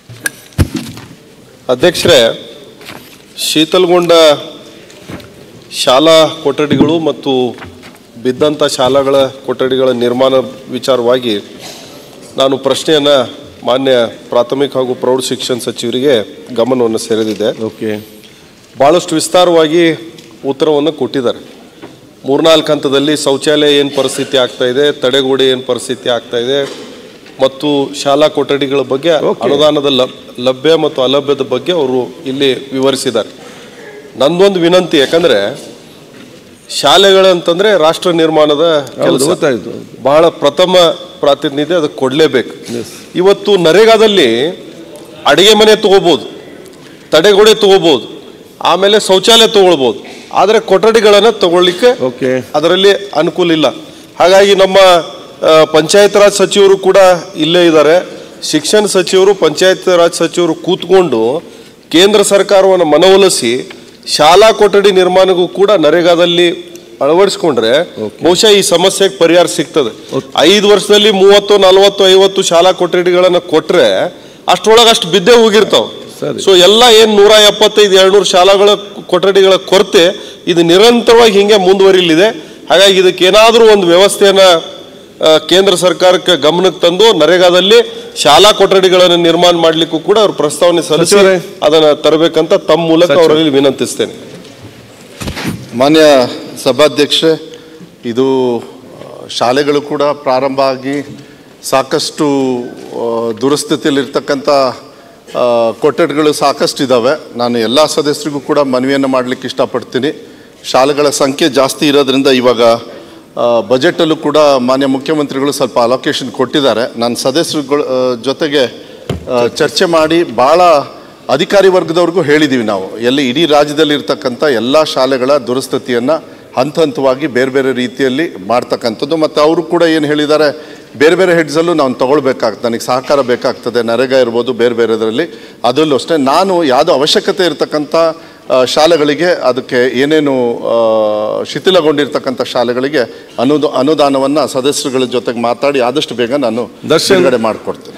ಅಧ್ಯಕ್ಷರೇ ಶೀತಲಗೊಂಡ ಶಾಲಾ ಕೊಠಡಿಗಳು ಮತ್ತು ಬಿದ್ದಂಥ ಶಾಲಾಗಳ ಕೊಠಡಿಗಳ ನಿರ್ಮಾಣ ವಿಚಾರವಾಗಿ ನಾನು ಪ್ರಶ್ನೆಯನ್ನು ಮಾನ್ಯ ಪ್ರಾಥಮಿಕ ಹಾಗೂ ಪ್ರೌಢ ಶಿಕ್ಷಣ ಸಚಿವರಿಗೆ ಗಮನವನ್ನು ಸೆಳೆದಿದ್ದೆ ಓಕೆ ಭಾಳಷ್ಟು ವಿಸ್ತಾರವಾಗಿ ಉತ್ತರವನ್ನು ಕೊಟ್ಟಿದ್ದಾರೆ ಮೂರ್ನಾಲ್ಕು ಹಂತದಲ್ಲಿ ಶೌಚಾಲಯ ಏನು ಪರಿಸ್ಥಿತಿ ಆಗ್ತಾ ಇದೆ ತಡೆಗೋಡೆ ಏನು ಪರಿಸ್ಥಿತಿ ಆಗ್ತಾ ಇದೆ ಮತ್ತು ಶಾಲಾ ಕೊಠಡಿಗಳ ಬಗ್ಗೆ ಅನುದಾನದ ಲಬ್ ಲಭ್ಯ ಮತ್ತು ಅಲಭ್ಯದ ಬಗ್ಗೆ ಅವರು ಇಲ್ಲಿ ವಿವರಿಸಿದ್ದಾರೆ ನಂದೊಂದು ವಿನಂತಿ ಯಾಕಂದ್ರೆ ಶಾಲೆಗಳಂತಂದ್ರೆ ರಾಷ್ಟ್ರ ನಿರ್ಮಾಣದ ಹೌದು ಕೆಲಸ ಗೊತ್ತಾಯ್ತು ಬಹಳ ಪ್ರಥಮ ಪ್ರಾತಿನಿಧ್ಯ ಅದಕ್ಕೆ ಕೊಡಲೇಬೇಕು Yes. ಇವತ್ತು ನರೇಗಾದಲ್ಲಿ ಅಡಿಗೆ ಮನೆ ತಗೋಬೋದು ತಡೆಗೋಡೆ ತಗೋಬೋದು ಆಮೇಲೆ ಶೌಚಾಲಯ ತಗೊಳ್ಬೋದು ಆದರೆ ಕೊಠಡಿಗಳನ್ನು ತಗೊಳ್ಳಿಕ್ಕೆ ಓಕೆ ಅದರಲ್ಲಿ ಅನುಕೂಲ ಇಲ್ಲ ಹಾಗಾಗಿ ನಮ್ಮ ಆ, ಪಂಚಾಯತ್ ರಾಜ್ ಸಚಿವರು ಕೂಡ ಇಲ್ಲೇ ಇದ್ದಾರೆ ಶಿಕ್ಷಣ ಸಚಿವರು ಪಂಚಾಯತ್ ರಾಜ್ ಸಚಿವರು ಕೂತ್ಕೊಂಡು ಕೇಂದ್ರ ಸರ್ಕಾರವನ್ನು ಮನವೊಲಿಸಿ ಶಾಲಾ ಕೊಠಡಿ ನಿರ್ಮಾಣಕ್ಕೂ ಕೂಡ ನರೇಗಾದಲ್ಲಿ ಅಳವಡಿಸ್ಕೊಂಡ್ರೆ ಬಹುಶಃ ಈ ಸಮಸ್ಯೆಗೆ ಪರಿಹಾರ ಸಿಗ್ತದೆ ಐದು ವರ್ಷದಲ್ಲಿ ಮೂವತ್ತು ನಲವತ್ತು ಐವತ್ತು ಶಾಲಾ ಕೊಠಡಿಗಳನ್ನು ಕೊಟ್ರೆ ಅಷ್ಟರೊಳಗೆ ಅಷ್ಟು ಬಿದ್ದೇ ಹೋಗಿರ್ತಾವ ಸರಿ. ಸೊ ಎಲ್ಲ ಏನ್ ನೂರ ಎಪ್ಪತ್ತೈದು ಎರಡ್ನೂರು ಶಾಲಾಗಳ ಕೊಠಡಿಗಳ ಕೊರತೆ ಇದು ನಿರಂತರವಾಗಿ ಹಿಂಗೆ ಮುಂದುವರಿಲಿದೆ ಹಾಗಾಗಿ ಇದಕ್ಕೆ ಏನಾದರೂ ಒಂದು ವ್ಯವಸ್ಥೆಯನ್ನ ಆ, ಕೇಂದ್ರ ಸರ್ಕಾರಕ್ಕೆ ಗಮನಕ್ಕೆ ತಂದು ನರೇಗಾದಲ್ಲಿ ಶಾಲಾ ಕೊಠಡಿಗಳನ್ನು ನಿರ್ಮಾಣ ಮಾಡ್ಲಿಕ್ಕೂ ಕೂಡ ಅವ್ರು ಪ್ರಸ್ತಾವನೆ ಸಲ್ಲಿಸಿ ಸಚಿವರೇ. ಅದನ್ನ ತರಬೇಕಂತ ತಮ್ಮ ಮೂಲಕ ಅವರಲ್ಲಿ ವಿನಂತಿಸ್ತೇನೆ ಮಾನ್ಯ ಸಭಾಧ್ಯಕ್ಷೆ ಇದು ಆ, ಶಾಲೆಗಳು ಕೂಡ ಪ್ರಾರಂಭ ಆಗಿ ಸಾಕಷ್ಟು ಆ, ದುರಸ್ಥಿತಿಯಲ್ಲಿರ್ತಕ್ಕಂಥ ಆ, ಕೊಠಡಿಗಳು ಸಾಕಷ್ಟು ಇದ್ದಾವೆ ನಾನು ಎಲ್ಲ ಸದಸ್ಯರಿಗೂ ಕೂಡ ಮನವಿಯನ್ನು ಮಾಡಲಿಕ್ಕೆ ಇಷ್ಟಪಡ್ತೀನಿ ಶಾಲೆಗಳ ಸಂಖ್ಯೆ ಜಾಸ್ತಿ ಇರೋದ್ರಿಂದ ಇವಾಗ ಆ, ಬಜೆಟಲ್ಲೂ ಕೂಡ ಮಾನ್ಯ ಮುಖ್ಯಮಂತ್ರಿಗಳು ಸ್ವಲ್ಪ ಅಲೋಕೇಶನ್ ಕೊಟ್ಟಿದ್ದಾರೆ ನಾನು ಸದಸ್ಯರುಗಳ ಆ, ಜೊತೆಗೆ ಆ, ಚರ್ಚೆ ಮಾಡಿ ಭಾಳ ಅಧಿಕಾರಿ ವರ್ಗದವ್ರಿಗೂ ಹೇಳಿದ್ದೀವಿ ನಾವು ಎಲ್ಲಿ ಇಡೀ ರಾಜ್ಯದಲ್ಲಿ ಇರ್ತಕ್ಕಂಥ ಎಲ್ಲ ಶಾಲೆಗಳ ದುರಸ್ಥಿತಿಯನ್ನು ಹಂತ ಹಂತವಾಗಿ ಬೇರೆ ಬೇರೆ ರೀತಿಯಲ್ಲಿ ಮಾಡ್ತಕ್ಕಂಥದ್ದು ಮತ್ತು ಅವರು ಕೂಡ ಏನು ಹೇಳಿದ್ದಾರೆ ಬೇರೆ ಬೇರೆ ಹೆಡ್ಸಲ್ಲೂ ನಾವು ತಗೊಳ್ಬೇಕಾಗ್ತದೆ ನನಗೆ ಸಹಕಾರ ಬೇಕಾಗ್ತದೆ ನರೇಗಾ ಇರ್ಬೋದು ಬೇರೆ ಬೇರೆದರಲ್ಲಿ ಅದರಲ್ಲೂ ಅಷ್ಟೇ ನಾನು ಯಾವುದೋ ಅವಶ್ಯಕತೆ ಇರತಕ್ಕಂಥ ಆ, ಶಾಲೆಗಳಿಗೆ ಅದಕ್ಕೆ ಏನೇನು ಆ, ಶಿಥಿಲಗೊಂಡಿರ್ತಕ್ಕಂಥ ಶಾಲೆಗಳಿಗೆ ಅನುದ ಅನುದಾನವನ್ನು ಸದಸ್ಯರುಗಳ ಜೊತೆಗೆ ಮಾತಾಡಿ ಆದಷ್ಟು ಬೇಗ ನಾನು ದರ್ಶನ್. ಬಿಡುಗಡೆ ಮಾಡಿಕೊಡ್ತೇನೆ